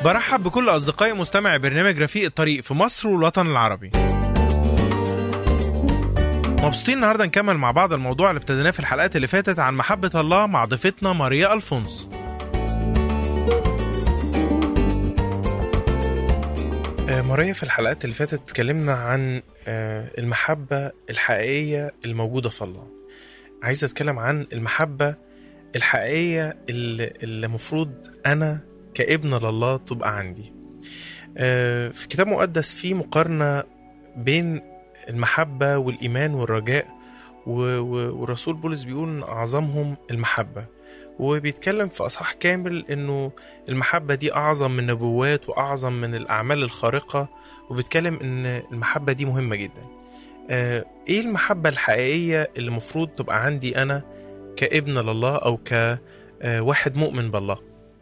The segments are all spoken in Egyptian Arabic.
برحب بكل أصدقائي مستمعي برنامج رفيق الطريق في مصر والوطن العربي مبسوطين النهارده نكمل مع بعض الموضوع اللي ابتديناه في الحلقات اللي فاتت عن محبة الله مع ضيفتنا ماريا ألفونس آه، ماريا في الحلقات اللي فاتت اتكلمنا عن آه، المحبة الحقيقية الموجودة في الله عايز اتكلم عن المحبة الحقيقية اللي اللي المفروض أنا كابن لله تبقى عندي آه، في كتاب مقدس في مقارنة بين المحبة والإيمان والرجاء و- و- والرسول بولس بيقول إن أعظمهم المحبة وبيتكلم في أصحاح كامل إنه المحبة دي أعظم من النبوات وأعظم من الأعمال الخارقة وبيتكلم إن المحبة دي مهمة جدا آه، إيه المحبة الحقيقية اللي المفروض تبقى عندي أنا كابن لله أو كواحد مؤمن بالله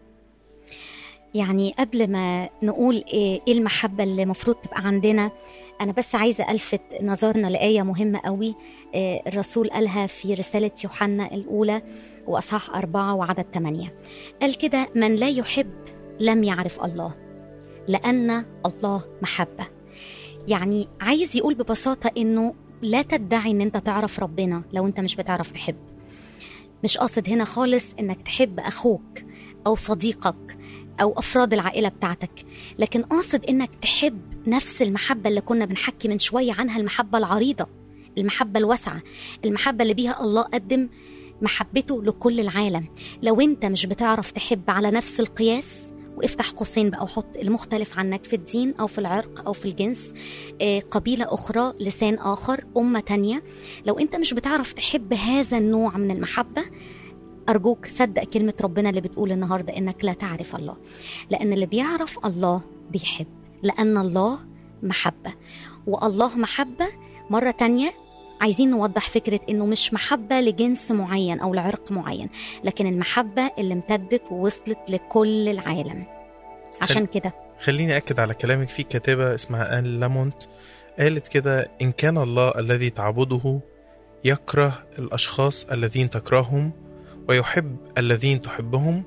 يعني قبل ما نقول ايه إيه المحبه اللي المفروض تبقى عندنا انا بس عايزه الفت نظرنا لايه مهمه قوي إيه الرسول قالها في رساله يوحنا الاولى واصحاح أربعة وعدد ثمانية قال كده من لا يحب لم يعرف الله لان الله محبه يعني عايز يقول ببساطه انه لا تدعي ان انت تعرف ربنا لو انت مش بتعرف تحب مش قاصد هنا خالص انك تحب اخوك او صديقك او افراد العائله بتاعتك لكن قاصد انك تحب نفس المحبه اللي كنا بنحكي من شويه عنها المحبه العريضه المحبه الواسعه المحبه اللي بيها الله قدم محبته لكل العالم لو انت مش بتعرف تحب على نفس القياس وافتح قوسين بقى وحط المختلف عنك في الدين او في العرق او في الجنس آه، قبيله اخرى لسان اخر امه تانية لو انت مش بتعرف تحب هذا النوع من المحبه أرجوك صدق كلمة ربنا اللي بتقول النهاردة إنك لا تعرف الله لأن اللي بيعرف الله بيحب لأن الله محبة والله محبة مرة تانية عايزين نوضح فكرة إنه مش محبة لجنس معين أو لعرق معين لكن المحبة اللي امتدت ووصلت لكل العالم عشان كده خليني أكد على كلامك في كاتبة اسمها آن لامونت قالت كده إن كان الله الذي تعبده يكره الأشخاص الذين تكرههم ويحب الذين تحبهم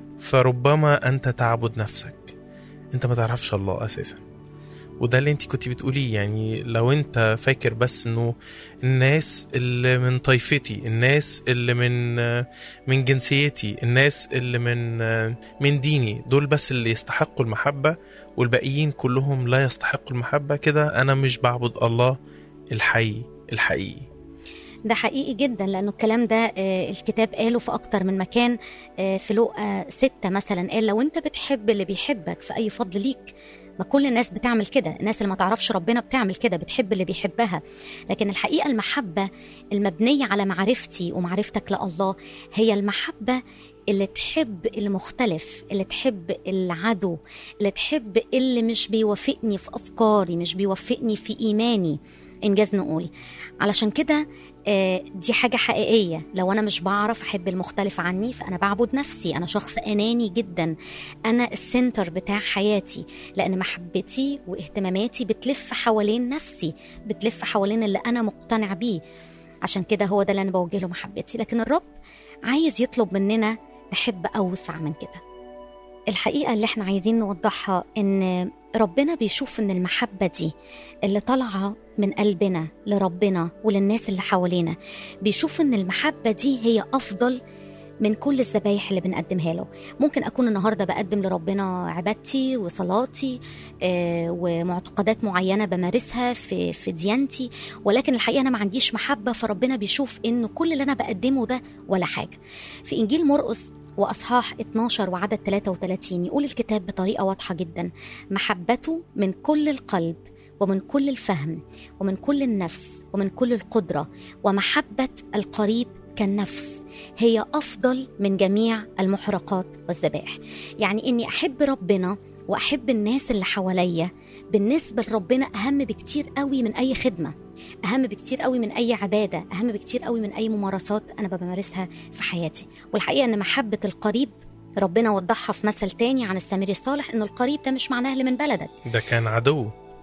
فربما أنت تعبد نفسك أنت ما تعرفش الله أساسا وده اللي انت كنت بتقوليه يعني لو انت فاكر بس انه الناس اللي من طائفتي الناس اللي من من جنسيتي الناس اللي من من ديني دول بس اللي يستحقوا المحبة والباقيين كلهم لا يستحقوا المحبة كده انا مش بعبد الله الحي الحقيقي ده حقيقي جدا لانه الكلام ده آه، الكتاب قاله في اكتر من مكان آه، في لقا ستة مثلا قال لو انت بتحب اللي بيحبك في اي فضل ليك ما كل الناس بتعمل كده الناس اللي ما تعرفش ربنا بتعمل كده بتحب اللي بيحبها لكن الحقيقة المحبة المبنية على معرفتي ومعرفتك لله هي المحبة اللي تحب المختلف اللي تحب العدو اللي تحب اللي مش بيوافقني في أفكاري مش بيوافقني في إيماني إنجاز نقول علشان كده آه، دي حاجة حقيقية لو أنا مش بعرف أحب المختلف عني فأنا بعبد نفسي أنا شخص أناني جدا أنا السنتر بتاع حياتي لأن محبتي واهتماماتي بتلف حوالين نفسي بتلف حوالين اللي أنا مقتنع بيه عشان كده هو ده اللي أنا بوجه له محبتي لكن الرب عايز يطلب مننا نحب أوسع من كده الحقيقة اللي احنا عايزين نوضحها إن ربنا بيشوف إن المحبة دي اللي طالعة من قلبنا لربنا وللناس اللي حوالينا بيشوف إن المحبة دي هي أفضل من كل الذبايح اللي بنقدمها له ممكن أكون النهاردة بقدم لربنا عبادتي وصلاتي آه، ومعتقدات معينة بمارسها في, في ديانتي ولكن الحقيقة أنا ما عنديش محبة فربنا بيشوف إن كل اللي أنا بقدمه ده ولا حاجة في إنجيل مرقس وأصحاح 12 وعدد 33 يقول الكتاب بطريقة واضحة جدا محبته من كل القلب ومن كل الفهم ومن كل النفس ومن كل القدرة ومحبة القريب كالنفس هي أفضل من جميع المحرقات والذبائح يعني إني أحب ربنا وأحب الناس اللي حواليا بالنسبة لربنا أهم بكتير قوي من أي خدمة أهم بكتير قوي من أي عبادة أهم بكتير قوي من أي ممارسات أنا بمارسها في حياتي والحقيقة أن محبة القريب ربنا وضحها في مثل تاني عن السامري الصالح أن القريب ده مش معناه اللي من بلدك ده كان عدو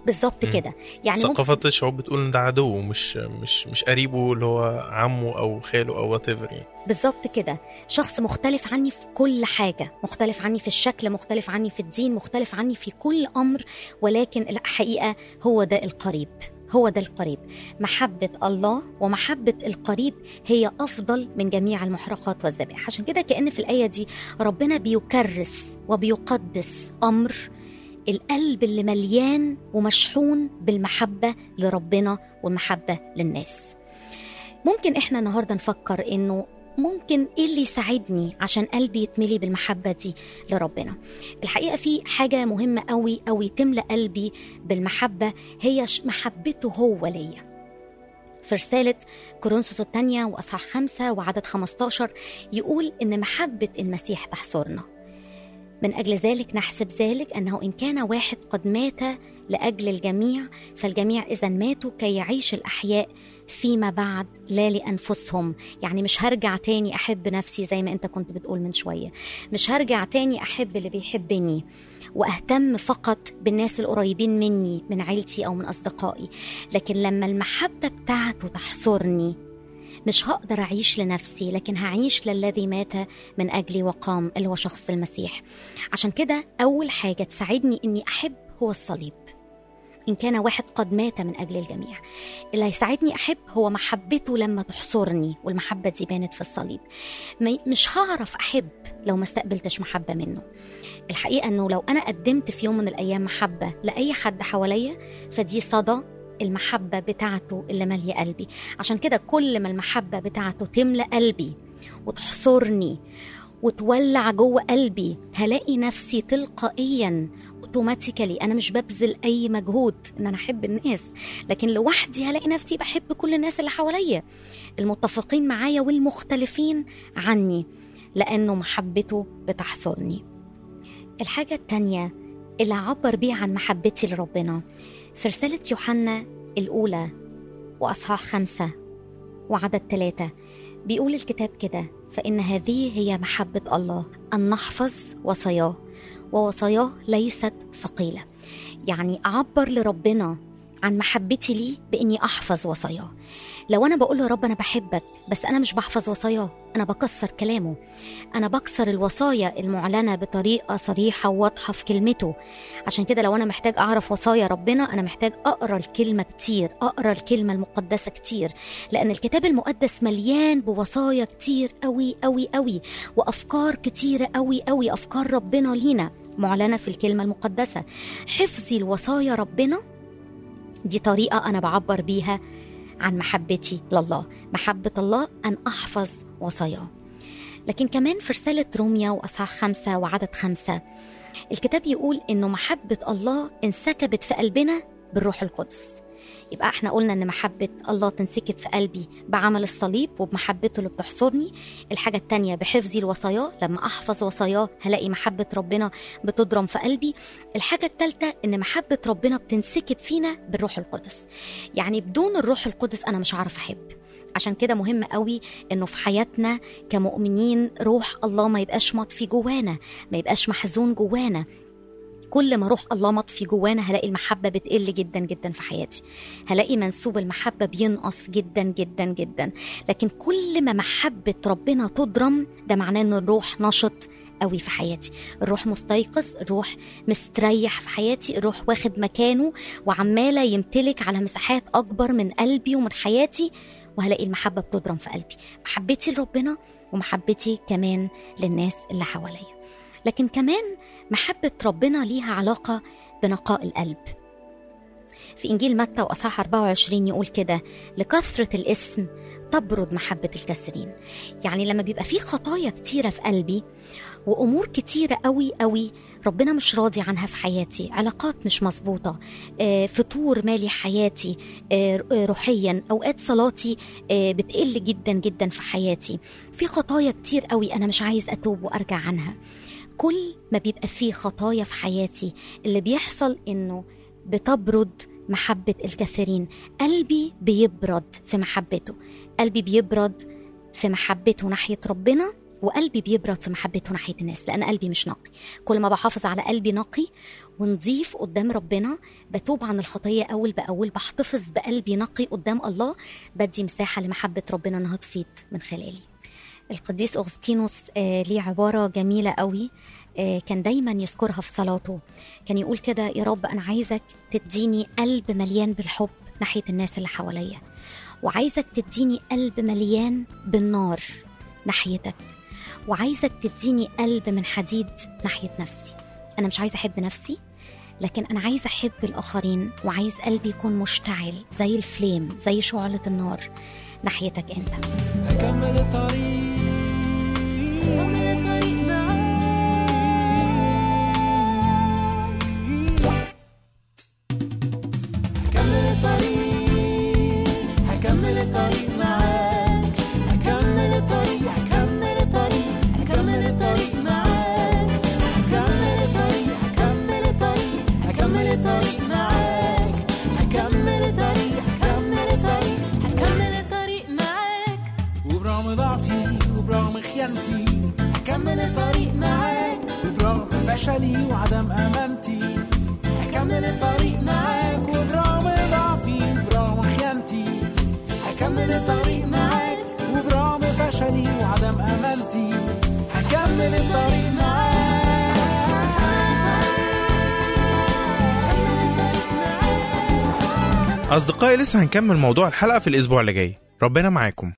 بالظبط مم. كده يعني ممكن ثقافة الشعوب بتقول ان ده عدو مش مش مش قريبه اللي هو عمه او خاله او وات يعني بالظبط كده شخص مختلف عني في كل حاجة مختلف عني في الشكل مختلف عني في الدين مختلف عني في كل أمر ولكن الحقيقة هو ده القريب هو ده القريب محبة الله ومحبة القريب هي أفضل من جميع المحرقات والذبائح عشان كده كأن في الآية دي ربنا بيكرس وبيقدس أمر القلب اللي مليان ومشحون بالمحبة لربنا والمحبة للناس ممكن احنا النهارده نفكر انه ممكن ايه اللي يساعدني عشان قلبي يتملي بالمحبه دي لربنا الحقيقه في حاجه مهمه قوي قوي تملى قلبي بالمحبه هي ش- محبته هو ليا في رسالة كورنثوس الثانية وأصحاح خمسة وعدد 15 يقول إن محبة المسيح تحصرنا من أجل ذلك نحسب ذلك أنه إن كان واحد قد مات لأجل الجميع فالجميع إذا ماتوا كي يعيش الأحياء فيما بعد لا لأنفسهم يعني مش هرجع تاني أحب نفسي زي ما أنت كنت بتقول من شوية مش هرجع تاني أحب اللي بيحبني واهتم فقط بالناس القريبين مني من عيلتي او من اصدقائي لكن لما المحبه بتاعته تحصرني مش هقدر اعيش لنفسي لكن هعيش للذي مات من اجلي وقام اللي هو شخص المسيح عشان كده اول حاجه تساعدني اني احب هو الصليب إن كان واحد قد مات من أجل الجميع اللي هيساعدني أحب هو محبته لما تحصرني والمحبة دي بانت في الصليب ما- مش هعرف أحب لو ما استقبلتش محبة منه الحقيقة أنه لو أنا قدمت في يوم من الأيام محبة لأي حد حواليا فدي صدى المحبة بتاعته اللي مالية قلبي عشان كده كل ما المحبة بتاعته تملى قلبي وتحصرني وتولع جوه قلبي هلاقي نفسي تلقائيا اوتوماتيكالي انا مش ببذل اي مجهود ان انا احب الناس لكن لوحدي هلاقي نفسي بحب كل الناس اللي حواليا المتفقين معايا والمختلفين عني لانه محبته بتحصرني الحاجة التانية اللي أعبر بيها عن محبتي لربنا في رسالة يوحنا الأولى وأصحاح خمسة وعدد ثلاثة بيقول الكتاب كده فإن هذه هي محبة الله أن نحفظ وصاياه ووصاياه ليست ثقيلة يعني أعبر لربنا عن محبتي ليه بإني أحفظ وصاياه لو أنا بقول له يا رب أنا بحبك بس أنا مش بحفظ وصاياه أنا بكسر كلامه أنا بكسر الوصايا المعلنة بطريقة صريحة وواضحة في كلمته عشان كده لو أنا محتاج أعرف وصايا ربنا أنا محتاج أقرأ الكلمة كتير أقرأ الكلمة المقدسة كتير لأن الكتاب المقدس مليان بوصايا كتير قوي قوي قوي وأفكار كتيرة قوي قوي أفكار ربنا لينا معلنة في الكلمة المقدسة حفظي الوصايا ربنا دي طريقة أنا بعبر بيها عن محبتي لله محبة الله أن أحفظ وصاياه لكن كمان في رسالة روميا وأصحاح خمسة وعدد خمسة الكتاب يقول إنه محبة الله انسكبت في قلبنا بالروح القدس يبقى احنا قلنا ان محبة الله تنسكب في قلبي بعمل الصليب وبمحبته اللي بتحصرني الحاجة التانية بحفظي الوصاياه لما احفظ وصاياه هلاقي محبة ربنا بتضرم في قلبي الحاجة التالتة ان محبة ربنا بتنسكب فينا بالروح القدس يعني بدون الروح القدس انا مش عارف احب عشان كده مهم قوي انه في حياتنا كمؤمنين روح الله ما يبقاش مطفي جوانا ما يبقاش محزون جوانا كل ما روح الله مطفي جوانا هلاقي المحبة بتقل جدا جدا في حياتي هلاقي منسوب المحبة بينقص جدا جدا جدا لكن كل ما محبة ربنا تضرم ده معناه ان الروح نشط قوي في حياتي الروح مستيقظ الروح مستريح في حياتي الروح واخد مكانه وعمالة يمتلك على مساحات أكبر من قلبي ومن حياتي وهلاقي المحبة بتضرم في قلبي محبتي لربنا ومحبتي كمان للناس اللي حواليا لكن كمان محبة ربنا ليها علاقة بنقاء القلب في إنجيل متى وأصحاح 24 يقول كده لكثرة الاسم تبرد محبة الكثيرين يعني لما بيبقى في خطايا كتيرة في قلبي وأمور كتيرة قوي قوي ربنا مش راضي عنها في حياتي علاقات مش مظبوطة آه، فطور مالي حياتي آه، روحيا أوقات صلاتي آه، بتقل جدا جدا في حياتي في خطايا كتير قوي أنا مش عايز أتوب وأرجع عنها كل ما بيبقى فيه خطايا في حياتي اللي بيحصل إنه بتبرد محبة الكثيرين قلبي بيبرد في محبته قلبي بيبرد في محبته ناحية ربنا وقلبي بيبرد في محبته ناحيه الناس لان قلبي مش نقي كل ما بحافظ على قلبي نقي ونضيف قدام ربنا بتوب عن الخطيه اول باول بحتفظ بقلبي نقي قدام الله بدي مساحه لمحبه ربنا انها تفيض من خلالي القديس اغسطينوس آه ليه عباره جميله قوي آه كان دايما يذكرها في صلاته كان يقول كده يا رب انا عايزك تديني قلب مليان بالحب ناحيه الناس اللي حواليا وعايزك تديني قلب مليان بالنار ناحيتك وعايزك تديني قلب من حديد ناحيه نفسي انا مش عايزه احب نفسي لكن انا عايزه احب الاخرين وعايز قلبي يكون مشتعل زي الفليم زي شعله النار ناحيتك انت هكمل الطريق هكمل الطريق هكمل الطريق معاك هكمل الطريق هكمل الطريق هكمل الطريق معاك هكمل الطريق هكمل الطريق هكمل الطريق معاك هكمل الطريق هكمل الطريق هكمل الطريق معاك وبرغم ضعفي وبرغم خيانتي هكمل الطريق معاك وبرغم فشلي وعدم امانتي هكمل الطريق معاك وبرغم ضعفي وبرغم خيانتي هكمل الطريق معاك وبرغم فشلي وعدم امانتي هكمل الطريق معاك أصدقائي لسه هنكمل موضوع الحلقة في الأسبوع اللي جاي ربنا معاكم